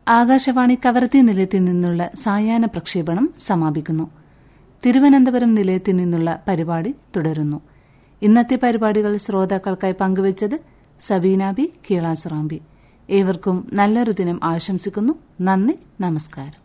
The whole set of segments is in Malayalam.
ആകാശവാണി കവരത്തി നിലയത്തിൽ നിന്നുള്ള സായാഹ്ന പ്രക്ഷേപണം സമാപിക്കുന്നു തിരുവനന്തപുരം നിലയത്തിൽ നിന്നുള്ള പരിപാടി തുടരുന്നു ഇന്നത്തെ പരിപാടികൾ ശ്രോതാക്കൾക്കായി പങ്കുവച്ചത് സബീന ബി കീളാസുറാമ്പി ഏവർക്കും നല്ലൊരു ദിനം ആശംസിക്കുന്നു നന്ദി നമസ്കാരം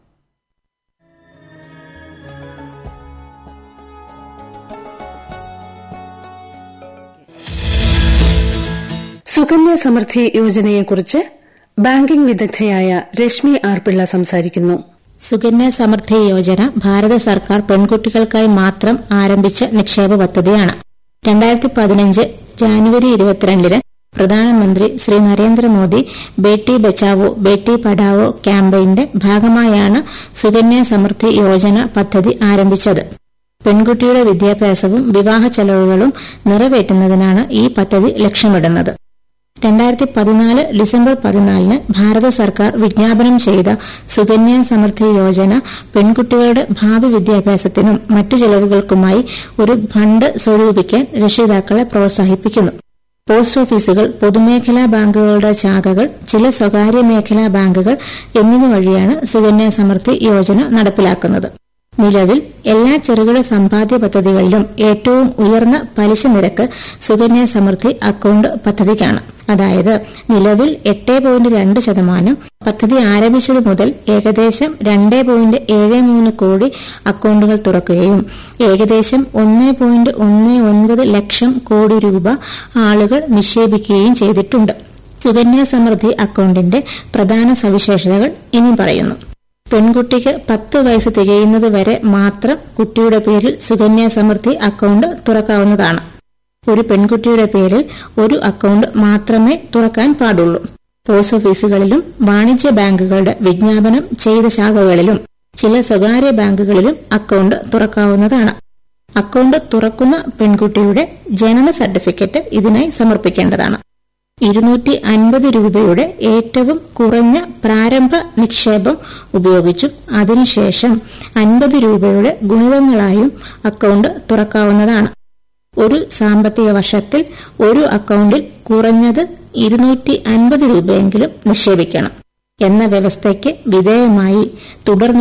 സുകന്യ സമൃദ്ധി യോജനയെക്കുറിച്ച് ബാങ്കിംഗ് വിദഗ്ധയായ രശ്മി ആർ പിള്ള സംസാരിക്കുന്നു സുകന്യ സമൃദ്ധി യോജന ഭാരത സർക്കാർ പെൺകുട്ടികൾക്കായി മാത്രം ആരംഭിച്ച നിക്ഷേപ പദ്ധതിയാണ് രണ്ടായിരത്തി പതിനഞ്ച് ജാനുവരി ഇരുപത്തിരണ്ടിന് പ്രധാനമന്ത്രി ശ്രീ നരേന്ദ്രമോദി ബേട്ടി ബച്ചാവോ ബേട്ടി പഠാവോ ക്യാമ്പയിന്റെ ഭാഗമായാണ് സുകന്യ സമൃദ്ധി യോജന പദ്ധതി ആരംഭിച്ചത് പെൺകുട്ടിയുടെ വിദ്യാഭ്യാസവും വിവാഹ ചെലവുകളും നിറവേറ്റുന്നതിനാണ് ഈ പദ്ധതി ലക്ഷ്യമിടുന്നത് രണ്ടായിരത്തി പതിനാല് ഡിസംബർ പതിനാലിന് ഭാരത സർക്കാർ വിജ്ഞാപനം ചെയ്ത സുകന്യ സമൃദ്ധി യോജന പെൺകുട്ടികളുടെ ഭാവി വിദ്യാഭ്യാസത്തിനും മറ്റു ചെലവുകൾക്കുമായി ഒരു ഫണ്ട് സ്വരൂപിക്കാൻ രക്ഷിതാക്കളെ പ്രോത്സാഹിപ്പിക്കുന്നു പോസ്റ്റ് ഓഫീസുകൾ പൊതുമേഖലാ ബാങ്കുകളുടെ ശാഖകൾ ചില സ്വകാര്യ മേഖലാ ബാങ്കുകൾ എന്നിവ വഴിയാണ് സുകന്യ സമൃദ്ധി യോജന നടപ്പിലാക്കുന്നത് നിലവിൽ എല്ലാ ചെറുകിട സമ്പാദ്യ പദ്ധതികളിലും ഏറ്റവും ഉയർന്ന പലിശ നിരക്ക് സുകന്യ സമൃദ്ധി അക്കൌണ്ട് പദ്ധതിക്കാണ് അതായത് നിലവിൽ എട്ട് പോയിന്റ് രണ്ട് ശതമാനം പദ്ധതി ആരംഭിച്ചതു മുതൽ ഏകദേശം രണ്ട് പോയിന്റ് ഏഴ് മൂന്ന് കോടി അക്കൌണ്ടുകൾ തുറക്കുകയും ഏകദേശം ഒന്ന് പോയിന്റ് ഒന്ന് ഒൻപത് ലക്ഷം കോടി രൂപ ആളുകൾ നിക്ഷേപിക്കുകയും ചെയ്തിട്ടുണ്ട് സുകന്യ സമൃദ്ധി അക്കൌണ്ടിന്റെ പ്രധാന സവിശേഷതകൾ ഇനി പറയുന്നു പെൺകുട്ടിക്ക് പത്ത് വയസ്സ് തികയുന്നത് വരെ മാത്രം കുട്ടിയുടെ പേരിൽ സുകന്യ സമൃദ്ധി അക്കൌണ്ട് തുറക്കാവുന്നതാണ് ഒരു പെൺകുട്ടിയുടെ പേരിൽ ഒരു അക്കൌണ്ട് മാത്രമേ തുറക്കാൻ പാടുള്ളൂ പോസ്റ്റ് ഓഫീസുകളിലും വാണിജ്യ ബാങ്കുകളുടെ വിജ്ഞാപനം ചെയ്ത ശാഖകളിലും ചില സ്വകാര്യ ബാങ്കുകളിലും അക്കൌണ്ട് തുറക്കാവുന്നതാണ് അക്കൌണ്ട് തുറക്കുന്ന പെൺകുട്ടിയുടെ ജനന സർട്ടിഫിക്കറ്റ് ഇതിനായി സമർപ്പിക്കേണ്ടതാണ് ഇരുന്നൂറ്റി അൻപത് രൂപയുടെ ഏറ്റവും കുറഞ്ഞ പ്രാരംഭ നിക്ഷേപം ഉപയോഗിച്ചും അതിനുശേഷം അൻപത് രൂപയുടെ ഗുണിതങ്ങളായും അക്കൌണ്ട് തുറക്കാവുന്നതാണ് ഒരു സാമ്പത്തിക വർഷത്തിൽ ഒരു അക്കൌണ്ടിൽ കുറഞ്ഞത് ഇരുന്നൂറ്റി അൻപത് രൂപയെങ്കിലും നിക്ഷേപിക്കണം എന്ന വ്യവസ്ഥയ്ക്ക് വിധേയമായി തുടർ